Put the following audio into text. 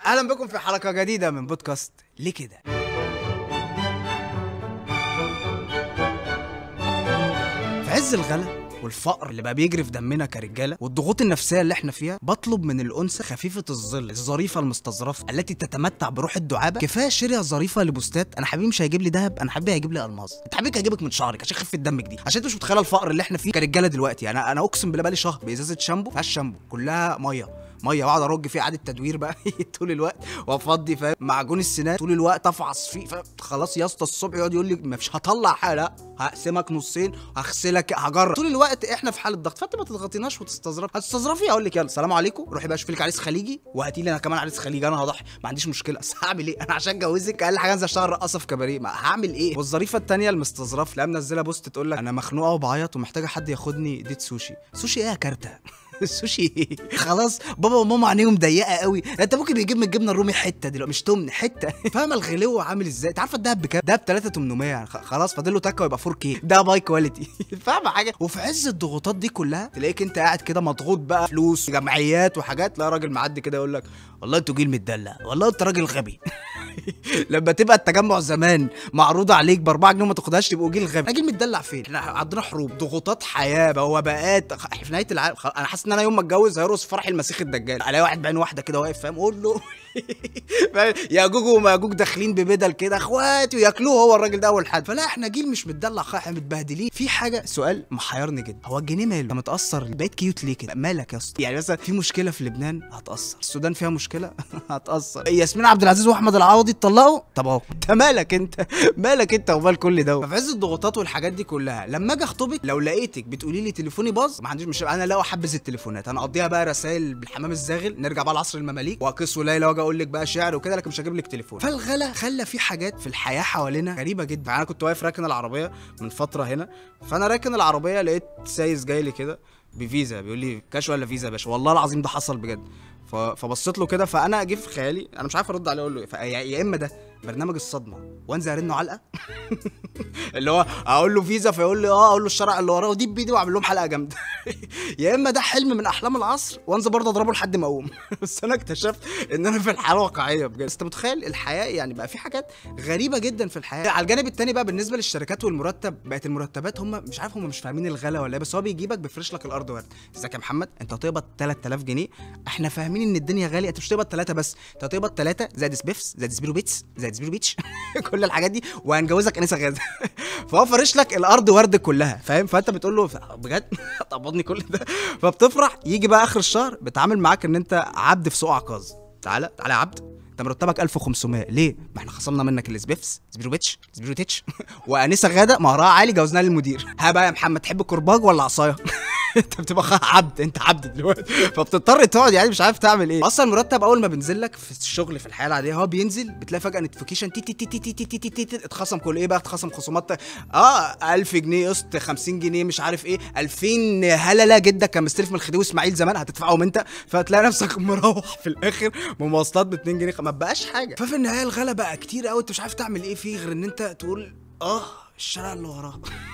اهلا بكم في حلقه جديده من بودكاست ليه كده في عز الغلا والفقر اللي بقى بيجري في دمنا كرجاله والضغوط النفسيه اللي احنا فيها بطلب من الانثى خفيفه الظل الظريفه المستظرفه التي تتمتع بروح الدعابه كفايه شريه ظريفه لبوستات انا حبيبي مش هيجيب لي ذهب انا حبيبي هيجيب لي الماظ انت حبيبك هيجيبك من شعرك عشان خفه دمك دي عشان انت مش متخيله الفقر اللي احنا فيه كرجاله دلوقتي انا انا اقسم بالله بقالي شهر بازازه شامبو فيهاش شامبو كلها ميه ميه واقعد ارج فيه اعاده تدوير بقى طول الوقت وافضي فاهم معجون السنان طول الوقت افعص فيه فاهم خلاص يا اسطى الصبح يقعد يقول لي مش هطلع حاجه لا هقسمك نصين هغسلك هجرب طول الوقت احنا في حاله ضغط فانت ما تضغطيناش وتستظرف هتستظرفي اقول لك يلا السلام عليكم روحي بقى شوفي لك عريس خليجي وهاتي لي انا كمان عريس خليجي انا هضحي ما عنديش مشكله بس هعمل ايه انا عشان اتجوزك اقل حاجه انزل اشتغل رقاصه في كباريه ما هعمل ايه والظريفه الثانيه المستظرف لا منزله بوست تقول لك انا مخنوقه وبعيط ومحتاجه حد ياخدني ديت سوشي سوشي ايه يا كارته السوشي ايه خلاص بابا وماما عينيهم ضيقه قوي انت ممكن يجيب من الجبنه الرومي حته دلوقتي مش تمن حته فاهم الغلو عامل ازاي انت عارفه الدهب بكام ده ب 3800 يعني خ- خلاص فاضل له تكه ويبقى 4K ده باي كواليتي فاهم حاجه وفي عز الضغوطات دي كلها تلاقيك انت قاعد كده مضغوط بقى فلوس جمعيات وحاجات لا راجل معدي كده يقول لك والله انتوا جيل متدلع والله انت راجل غبي لما تبقى التجمع زمان معروض عليك ب 4 جنيه وما تاخدهاش تبقوا جيل غبي جيل متدلع فين احنا عندنا حروب ضغوطات حياه بوابات خ- احنا في نهايه العالم خ- انا حاسس ان انا يوم ما اتجوز هيرقص فرح المسيح الدجال الاقي واحد بعين واحده كده واقف فاهم قول له فاهم؟ ياجوج وماجوج داخلين ببدل كده اخواتي وياكلوه هو الراجل ده اول حد فلا احنا جيل مش متدلع خالص احنا متبهدلين في حاجه سؤال محيرني جدا هو الجنيه ماله انت متاثر بقيت كيوت ليه كده مالك يا اسطى يعني مثلا في مشكله في لبنان هتاثر السودان فيها مشكله هتاثر ياسمين عبد العزيز واحمد العوضي اتطلقوا طب اهو انت مالك انت مالك انت ومال كل ده ففي عز الضغوطات والحاجات دي كلها لما اجي اخطبك لو لقيتك بتقولي لي تليفوني باظ ما عنديش مش انا لا احبذ التليفونات انا اقضيها بقى رسائل بالحمام الزاغل نرجع بقى لعصر المماليك واقص وليلى واجي اقول لك بقى شعر وكده لكن مش هجيب لك تليفون فالغلا خلى في حاجات في الحياه حوالينا غريبه جدا انا كنت واقف راكن العربيه من فتره هنا فانا راكن العربيه لقيت سايس جاي لي كده بفيزا بيقول لي كاش ولا فيزا يا باشا والله العظيم ده حصل بجد ف- فبصيت له كده فانا جه في خيالي انا مش عارف ارد عليه اقول له ايه فيا- يا اما ده برنامج الصدمه وانزل ارنه علقه اللي هو اقول له فيزا فيقول لي اه اقول له الشرع اللي وراه وديب بيدي واعمل لهم حلقه جامده يا اما ده حلم من احلام العصر وانزل برضه اضربه لحد ما اقوم بس انا اكتشفت ان انا في الحياه واقعيه بجد بس انت متخيل الحياه يعني بقى في حاجات غريبه جدا في الحياه على الجانب التاني بقى بالنسبه للشركات والمرتب بقت المرتبات هم مش عارف هم مش فاهمين الغلا ولا ايه بس هو بيجيبك بيفرش لك الارض ورد ازيك يا محمد انت هتقبض 3000 جنيه احنا فاهمين ان الدنيا غاليه انت مش هتقبض 3 بس انت هتقبض 3 زائد سبيفس زائد سبيرو بيتس زائد سبيرو بيتش كل الحاجات دي وهنجوزك انسه غازه فهو فارش لك الارض ورد كلها فاهم فانت بتقول له بجد هتقبضني كل ده فبتفرح يجي بقى اخر الشهر بتعامل معاك ان انت عبد في سوق عكاظ تعالى تعالى يا عبد انت مرتبك 1500 ليه؟ ما احنا خصمنا منك السبيفس سبيروبيتش سبيروتيتش وانسه غاده مهرها عالي جوزناها للمدير ها بقى يا محمد تحب كرباج ولا عصايه؟ انت بتبقى خ- عبد انت عبد دلوقتي فبتضطر تقعد يعني مش عارف تعمل ايه اصلا المرتب اول ما بينزل لك في الشغل في الحياه العاديه هو بينزل بتلاقي فجاه نوتيفيكيشن تي تي تي تي تي تي تي تي تي اتخصم كل ايه بقى اتخصم خصومات اه 1000 جنيه قسط 50 جنيه مش عارف ايه 2000 هلله جدك كان مستلف من الخديوي اسماعيل زمان هتدفعهم انت فتلاقي نفسك مروح في الاخر بمواصلات ب 2 جنيه ما بقاش حاجه ففي النهايه الغلا بقى كتير قوي انت مش عارف تعمل ايه فيه غير ان انت تقول اه الشارع اللي وراه